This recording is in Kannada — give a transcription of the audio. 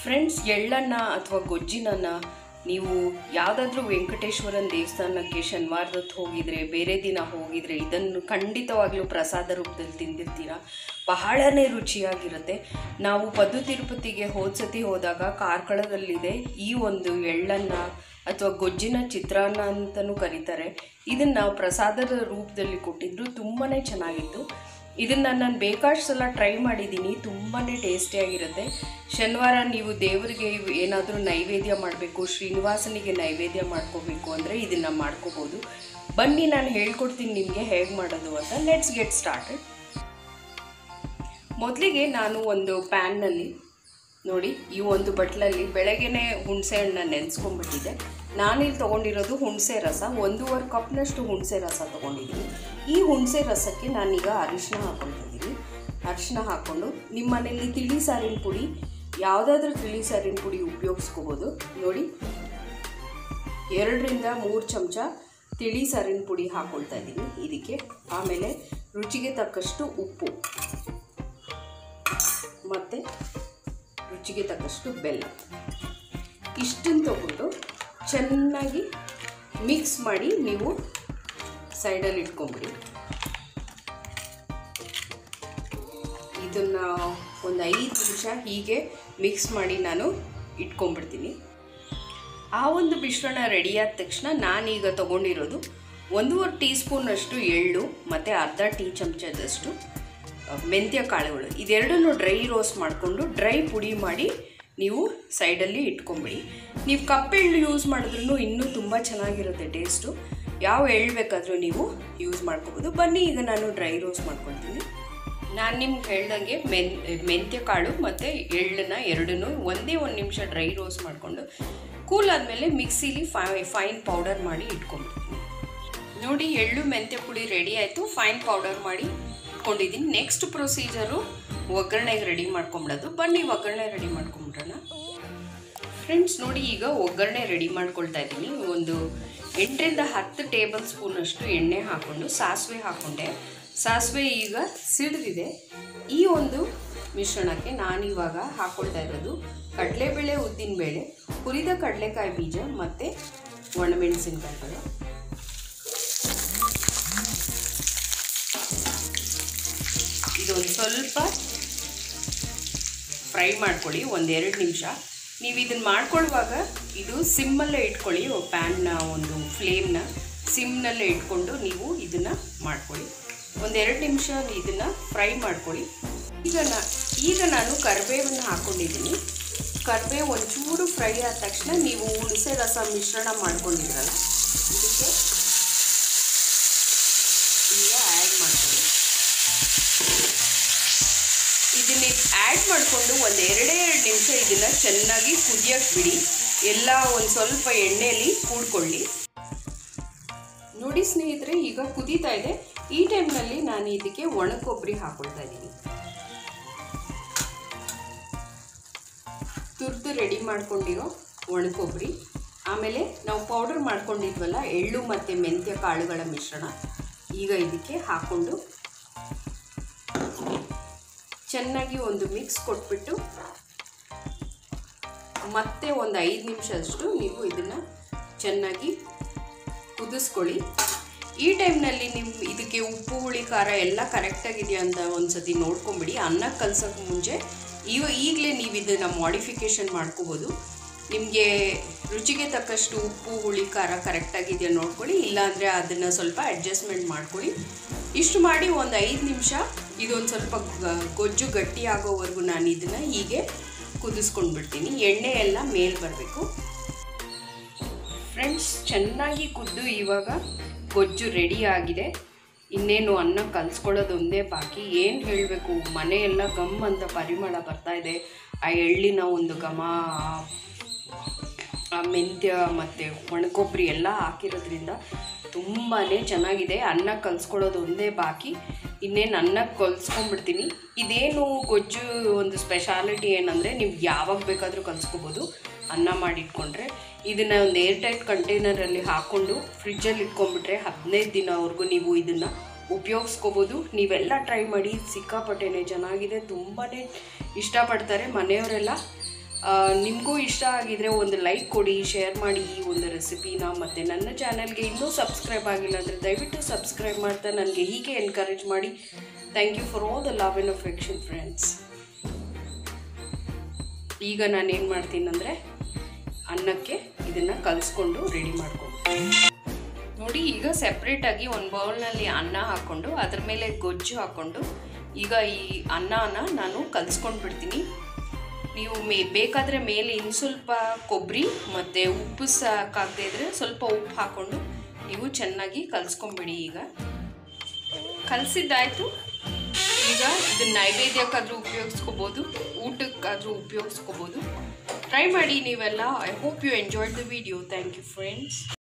ಫ್ರೆಂಡ್ಸ್ ಎಳ್ಳನ್ನು ಅಥವಾ ಗೊಜ್ಜಿನನ್ನು ನೀವು ಯಾವುದಾದ್ರೂ ವೆಂಕಟೇಶ್ವರನ ದೇವಸ್ಥಾನಕ್ಕೆ ಶನಿವಾರದೊತ್ತು ಹೋಗಿದ್ರೆ ಬೇರೆ ದಿನ ಹೋಗಿದ್ರೆ ಇದನ್ನು ಖಂಡಿತವಾಗ್ಲೂ ಪ್ರಸಾದ ರೂಪದಲ್ಲಿ ತಿಂದಿರ್ತೀರ ಬಹಳನೇ ರುಚಿಯಾಗಿರುತ್ತೆ ನಾವು ಪದ್ದು ತಿರುಪತಿಗೆ ಹೋದ್ಸತಿ ಹೋದಾಗ ಕಾರ್ಕಳದಲ್ಲಿದೆ ಈ ಒಂದು ಎಳ್ಳನ್ನು ಅಥವಾ ಗೊಜ್ಜಿನ ಚಿತ್ರಾನ್ನ ಅಂತಲೂ ಕರೀತಾರೆ ಇದನ್ನು ಪ್ರಸಾದದ ರೂಪದಲ್ಲಿ ಕೊಟ್ಟಿದ್ರು ತುಂಬಾ ಚೆನ್ನಾಗಿತ್ತು ಇದನ್ನು ನಾನು ಬೇಕಾದಷ್ಟು ಸಲ ಟ್ರೈ ಮಾಡಿದ್ದೀನಿ ತುಂಬಾ ಟೇಸ್ಟಿಯಾಗಿರುತ್ತೆ ಶನಿವಾರ ನೀವು ದೇವರಿಗೆ ಏನಾದರೂ ನೈವೇದ್ಯ ಮಾಡಬೇಕು ಶ್ರೀನಿವಾಸನಿಗೆ ನೈವೇದ್ಯ ಮಾಡ್ಕೋಬೇಕು ಅಂದರೆ ಇದನ್ನು ಮಾಡ್ಕೋಬೋದು ಬನ್ನಿ ನಾನು ಹೇಳ್ಕೊಡ್ತೀನಿ ನಿಮಗೆ ಹೇಗೆ ಮಾಡೋದು ಅಂತ ಲೆಟ್ಸ್ ಗೆಟ್ ಸ್ಟಾರ್ಟೆಡ್ ಮೊದಲಿಗೆ ನಾನು ಒಂದು ಪ್ಯಾನ್ನಲ್ಲಿ ನೋಡಿ ಈ ಒಂದು ಬಟ್ಲಲ್ಲಿ ಬೆಳಗ್ಗೆನೆ ಹುಣಸೆ ಹಣ್ಣನ್ನ ನೆನೆಸ್ಕೊಂಡ್ಬಿಟ್ಟಿದ್ದೆ ನಾನಿಲ್ಲಿ ತೊಗೊಂಡಿರೋದು ಹುಣಸೆ ರಸ ಒಂದೂವರೆ ಕಪ್ನಷ್ಟು ಹುಣಸೆ ರಸ ತೊಗೊಂಡಿದ್ದೀನಿ ಈ ಹುಣಸೆ ರಸಕ್ಕೆ ನಾನೀಗ ಅರಿಶಿನ ಹಾಕ್ಕೊಳ್ತಿದ್ದೀನಿ ಅರಿಶಿನ ಹಾಕ್ಕೊಂಡು ನಿಮ್ಮ ಮನೇಲಿ ತಿಳಿ ಸಾರಿನ ಪುಡಿ ಯಾವುದಾದ್ರೂ ತಿಳಿ ಸಾರಿನ ಪುಡಿ ಉಪಯೋಗಿಸ್ಕೋಬೋದು ನೋಡಿ ಎರಡರಿಂದ ಮೂರು ಚಮಚ ತಿಳಿ ಸಾರಿನ ಪುಡಿ ಹಾಕ್ಕೊಳ್ತಾ ಇದ್ದೀನಿ ಇದಕ್ಕೆ ಆಮೇಲೆ ರುಚಿಗೆ ತಕ್ಕಷ್ಟು ಉಪ್ಪು ಮತ್ತು ರುಚಿಗೆ ತಕ್ಕಷ್ಟು ಬೆಲ್ಲ ಇಷ್ಟನ್ನು ತಗೊಂಡು ಚೆನ್ನಾಗಿ ಮಿಕ್ಸ್ ಮಾಡಿ ನೀವು ಸೈಡಲ್ಲಿ ಇಟ್ಕೊಂಬಿಡಿ ಇದನ್ನು ಒಂದು ಐದು ನಿಮಿಷ ಹೀಗೆ ಮಿಕ್ಸ್ ಮಾಡಿ ನಾನು ಇಟ್ಕೊಂಡ್ಬಿಡ್ತೀನಿ ಆ ಒಂದು ಮಿಶ್ರಣ ರೆಡಿಯಾದ ತಕ್ಷಣ ನಾನೀಗ ತೊಗೊಂಡಿರೋದು ಒಂದೂವರೆ ಟೀ ಸ್ಪೂನಷ್ಟು ಎಳ್ಳು ಮತ್ತು ಅರ್ಧ ಟೀ ಚಮಚದಷ್ಟು ಮೆಂತ್ಯ ಕಾಳುಗಳು ಇದೆರಡನ್ನು ಡ್ರೈ ರೋಸ್ಟ್ ಮಾಡಿಕೊಂಡು ಡ್ರೈ ಪುಡಿ ಮಾಡಿ ನೀವು ಸೈಡಲ್ಲಿ ಇಟ್ಕೊಂಬಿಡಿ ನೀವು ಕಪ್ಪೆಳ್ಳು ಯೂಸ್ ಮಾಡಿದ್ರೂ ಇನ್ನೂ ತುಂಬ ಚೆನ್ನಾಗಿರುತ್ತೆ ಟೇಸ್ಟು ಯಾವ ಎಳ್ಳು ಬೇಕಾದರೂ ನೀವು ಯೂಸ್ ಮಾಡ್ಕೋಬೋದು ಬನ್ನಿ ಈಗ ನಾನು ಡ್ರೈ ರೋಸ್ಟ್ ಮಾಡ್ಕೊಳ್ತೀನಿ ನಾನು ನಿಮ್ಗೆ ಹೇಳ್ದಂಗೆ ಮೆನ್ ಮೆಂತ್ಯ ಕಾಳು ಮತ್ತು ಎಳ್ಳನ್ನ ಎರಡನ್ನೂ ಒಂದೇ ಒಂದು ನಿಮಿಷ ಡ್ರೈ ರೋಸ್ಟ್ ಮಾಡಿಕೊಂಡು ಕೂಲ್ ಆದಮೇಲೆ ಮಿಕ್ಸಿಲಿ ಫೈ ಫೈನ್ ಪೌಡರ್ ಮಾಡಿ ಇಟ್ಕೊಂಡ್ಬಿಡ್ತೀನಿ ನೋಡಿ ಎಳ್ಳು ಮೆಂತ್ಯ ಪುಡಿ ರೆಡಿ ಆಯಿತು ಫೈನ್ ಪೌಡರ್ ಮಾಡಿ ಇಟ್ಕೊಂಡಿದ್ದೀನಿ ನೆಕ್ಸ್ಟ್ ಪ್ರೊಸೀಜರು ಒಗ್ಗರಣೆಗೆ ರೆಡಿ ಮಾಡ್ಕೊಂಬಿಡೋದು ಬನ್ನಿ ಒಗ್ಗರಣೆ ರೆಡಿ ಮಾಡ್ಕೊಂಬಿಡೋಣ ಫ್ರೆಂಡ್ಸ್ ನೋಡಿ ಈಗ ಒಗ್ಗರಣೆ ರೆಡಿ ಮಾಡ್ಕೊಳ್ತಾ ಇದ್ದೀನಿ ಒಂದು ಎಂಟರಿಂದ ಹತ್ತು ಟೇಬಲ್ ಸ್ಪೂನಷ್ಟು ಎಣ್ಣೆ ಹಾಕ್ಕೊಂಡು ಸಾಸಿವೆ ಹಾಕ್ಕೊಂಡೆ ಸಾಸಿವೆ ಈಗ ಸಿಡಿದಿದೆ ಈ ಒಂದು ಮಿಶ್ರಣಕ್ಕೆ ನಾನಿವಾಗ ಹಾಕ್ಕೊಳ್ತಾ ಇರೋದು ಕಡಲೆಬೇಳೆ ಉದ್ದಿನಬೇಳೆ ಹುರಿದ ಕಡಲೆಕಾಯಿ ಬೀಜ ಮತ್ತು ಒಣಮೆಣಸಿನ್ಕಾಯಿಗಳು ಇದೊಂದು ಸ್ವಲ್ಪ ಫ್ರೈ ಮಾಡ್ಕೊಳ್ಳಿ ಒಂದೆರಡು ನಿಮಿಷ ನೀವು ಇದನ್ನು ಮಾಡ್ಕೊಳ್ಳುವಾಗ ಇದು ಸಿಮ್ಮಲ್ಲೇ ಇಟ್ಕೊಳ್ಳಿ ಪ್ಯಾನ್ನ ಒಂದು ಫ್ಲೇಮ್ನ ಸಿಮ್ನಲ್ಲೇ ಇಟ್ಕೊಂಡು ನೀವು ಇದನ್ನು ಮಾಡ್ಕೊಳ್ಳಿ ಒಂದೆರಡು ನಿಮಿಷ ಇದನ್ನು ಫ್ರೈ ಮಾಡ್ಕೊಳ್ಳಿ ಈಗ ನಾ ಈಗ ನಾನು ಕರಿಬೇವನ್ನು ಹಾಕ್ಕೊಂಡಿದ್ದೀನಿ ಕರಿಬೇವು ಒಂಚೂರು ಫ್ರೈ ಆದ ತಕ್ಷಣ ನೀವು ಹುಣಸೆ ರಸ ಮಿಶ್ರಣ ಮಾಡ್ಕೊಂಡಿದ್ರಲ್ಲ ಇದಕ್ಕೆ ಈಗ ಆ್ಯಡ್ ಮಾಡ್ಕೊಳ್ಳಿ ಇದನ್ನ ಆ್ಯಡ್ ಮಾಡಿಕೊಂಡು ಒಂದು ಎರಡೇ ಎರಡು ನಿಮಿಷ ಇದನ್ನು ಚೆನ್ನಾಗಿ ಕುದಿಯೋಕ್ಕೆ ಬಿಡಿ ಎಲ್ಲ ಒಂದು ಸ್ವಲ್ಪ ಎಣ್ಣೆಯಲ್ಲಿ ಕೂಡ್ಕೊಳ್ಳಿ ನೋಡಿ ಸ್ನೇಹಿತರೆ ಈಗ ಕುದೀತಾ ಇದೆ ಈ ಟೈಮ್ನಲ್ಲಿ ನಾನು ಇದಕ್ಕೆ ಒಣ ಕೊಬ್ಬರಿ ಹಾಕೊಳ್ತಾ ಇದ್ದೀನಿ ತುರ್ದು ರೆಡಿ ಮಾಡ್ಕೊಂಡಿರೋ ಒಣ ಕೊಬ್ಬರಿ ಆಮೇಲೆ ನಾವು ಪೌಡರ್ ಮಾಡ್ಕೊಂಡಿದ್ವಲ್ಲ ಎಳ್ಳು ಮತ್ತು ಮೆಂತ್ಯ ಕಾಳುಗಳ ಮಿಶ್ರಣ ಈಗ ಇದಕ್ಕೆ ಹಾಕ್ಕೊಂಡು ಚೆನ್ನಾಗಿ ಒಂದು ಮಿಕ್ಸ್ ಕೊಟ್ಬಿಟ್ಟು ಮತ್ತೆ ಒಂದು ಐದು ನಿಮಿಷದಷ್ಟು ನೀವು ಇದನ್ನು ಚೆನ್ನಾಗಿ ಕುದಿಸ್ಕೊಳ್ಳಿ ಈ ಟೈಮ್ನಲ್ಲಿ ನಿಮ್ಮ ಇದಕ್ಕೆ ಉಪ್ಪು ಹುಳಿ ಖಾರ ಎಲ್ಲ ಕರೆಕ್ಟಾಗಿದೆಯಾ ಅಂತ ಒಂದು ಸತಿ ನೋಡ್ಕೊಂಬಿಡಿ ಅನ್ನ ಕಲ್ಸೋಕ್ಕೆ ಮುಂಚೆ ಇವ ಈಗಲೇ ನೀವು ಇದನ್ನು ಮಾಡಿಫಿಕೇಷನ್ ಮಾಡ್ಕೋಬೋದು ನಿಮಗೆ ರುಚಿಗೆ ತಕ್ಕಷ್ಟು ಉಪ್ಪು ಹುಳಿ ಖಾರ ಕರೆಕ್ಟಾಗಿದೆಯಾ ನೋಡ್ಕೊಳ್ಳಿ ಇಲ್ಲಾಂದರೆ ಅದನ್ನು ಸ್ವಲ್ಪ ಅಡ್ಜಸ್ಟ್ಮೆಂಟ್ ಮಾಡ್ಕೊಳ್ಳಿ ಇಷ್ಟು ಮಾಡಿ ಒಂದು ಐದು ನಿಮಿಷ ಇದೊಂದು ಸ್ವಲ್ಪ ಗೊಜ್ಜು ಗಟ್ಟಿ ಆಗೋವರೆಗೂ ನಾನು ಇದನ್ನು ಹೀಗೆ ಕುದಿಸ್ಕೊಂಡು ಬಿಡ್ತೀನಿ ಎಣ್ಣೆ ಎಲ್ಲ ಮೇಲೆ ಬರಬೇಕು ಫ್ರೆಂಡ್ಸ್ ಚೆನ್ನಾಗಿ ಕುದ್ದು ಇವಾಗ ಗೊಜ್ಜು ರೆಡಿ ಆಗಿದೆ ಇನ್ನೇನು ಅನ್ನ ಕಲಿಸ್ಕೊಳ್ಳೋದು ಒಂದೇ ಬಾಕಿ ಏನು ಹೇಳಬೇಕು ಮನೆಯೆಲ್ಲ ಗಮ್ ಅಂತ ಪರಿಮಳ ಬರ್ತಾ ಇದೆ ಆ ಎಳ್ಳಿನ ಒಂದು ಘಮ ಆ ಮೆಂತ್ಯ ಮತ್ತು ಒಣಕೊಬ್ಬರಿ ಎಲ್ಲ ಹಾಕಿರೋದ್ರಿಂದ ತುಂಬಾ ಚೆನ್ನಾಗಿದೆ ಅನ್ನ ಕಲಿಸ್ಕೊಳ್ಳೋದು ಒಂದೇ ಬಾಕಿ ಇನ್ನೇನು ಅನ್ನಕ್ಕೆ ಕಲಿಸ್ಕೊಂಡ್ಬಿಡ್ತೀನಿ ಇದೇನು ಗೊಜ್ಜು ಒಂದು ಸ್ಪೆಷಾಲಿಟಿ ಏನಂದರೆ ನೀವು ಯಾವಾಗ ಬೇಕಾದರೂ ಕಲಿಸ್ಕೋಬೋದು ಅನ್ನ ಮಾಡಿಟ್ಕೊಂಡ್ರೆ ಇದನ್ನು ಒಂದು ಏರ್ ಟೈಟ್ ಕಂಟೈನರಲ್ಲಿ ಹಾಕ್ಕೊಂಡು ಫ್ರಿಜ್ಜಲ್ಲಿ ಇಟ್ಕೊಂಡ್ಬಿಟ್ರೆ ಹದಿನೈದು ದಿನವರೆಗೂ ನೀವು ಇದನ್ನು ಉಪಯೋಗಿಸ್ಕೋಬೋದು ನೀವೆಲ್ಲ ಟ್ರೈ ಮಾಡಿ ಸಿಕ್ಕಾಪಟ್ಟೆನೆ ಚೆನ್ನಾಗಿದೆ ತುಂಬಾ ಇಷ್ಟಪಡ್ತಾರೆ ಮನೆಯವರೆಲ್ಲ ನಿಮಗೂ ಇಷ್ಟ ಆಗಿದ್ರೆ ಒಂದು ಲೈಕ್ ಕೊಡಿ ಶೇರ್ ಮಾಡಿ ಈ ಒಂದು ರೆಸಿಪಿನ ಮತ್ತು ನನ್ನ ಚಾನಲ್ಗೆ ಇನ್ನೂ ಸಬ್ಸ್ಕ್ರೈಬ್ ಆಗಿಲ್ಲ ಅಂದರೆ ದಯವಿಟ್ಟು ಸಬ್ಸ್ಕ್ರೈಬ್ ಮಾಡ್ತಾ ನನಗೆ ಹೀಗೆ ಎನ್ಕರೇಜ್ ಮಾಡಿ thank you for all the love and affection friends ಈಗ ನಾನೇನು ಮಾಡ್ತೀನಿ ಅಂದರೆ ಅನ್ನಕ್ಕೆ ಇದನ್ನು ಕಲಿಸ್ಕೊಂಡು ರೆಡಿ ಮಾಡ್ಕೊಂಡು ನೋಡಿ ಈಗ ಸೆಪ್ರೇಟಾಗಿ ಒಂದು ಬೌಲ್ನಲ್ಲಿ ಅನ್ನ ಹಾಕ್ಕೊಂಡು ಅದ್ರ ಮೇಲೆ ಗೊಜ್ಜು ಹಾಕ್ಕೊಂಡು ಈಗ ಈ ಅನ್ನನ ನಾನು ಕಲಿಸ್ಕೊಂಡು ಬಿಡ್ತೀನಿ ನೀವು ಮೇ ಬೇಕಾದರೆ ಮೇಲೆ ಇನ್ನು ಸ್ವಲ್ಪ ಕೊಬ್ಬರಿ ಮತ್ತು ಉಪ್ಪು ಸಾಕಾಗದೇ ಇದ್ದರೆ ಸ್ವಲ್ಪ ಉಪ್ಪು ಹಾಕ್ಕೊಂಡು ನೀವು ಚೆನ್ನಾಗಿ ಕಲಿಸ್ಕೊಂಬಿಡಿ ಈಗ ಕಲಸಿದ್ದಾಯಿತು ಈಗ ಇದನ್ನ ನೈವೇದ್ಯಕ್ಕಾದರೂ ಉಪಯೋಗಿಸ್ಕೋಬೋದು ಊಟಕ್ಕಾದರೂ ಉಪಯೋಗಿಸ್ಕೋಬೋದು ಟ್ರೈ ಮಾಡಿ ನೀವೆಲ್ಲ I hope you enjoyed the video thank you friends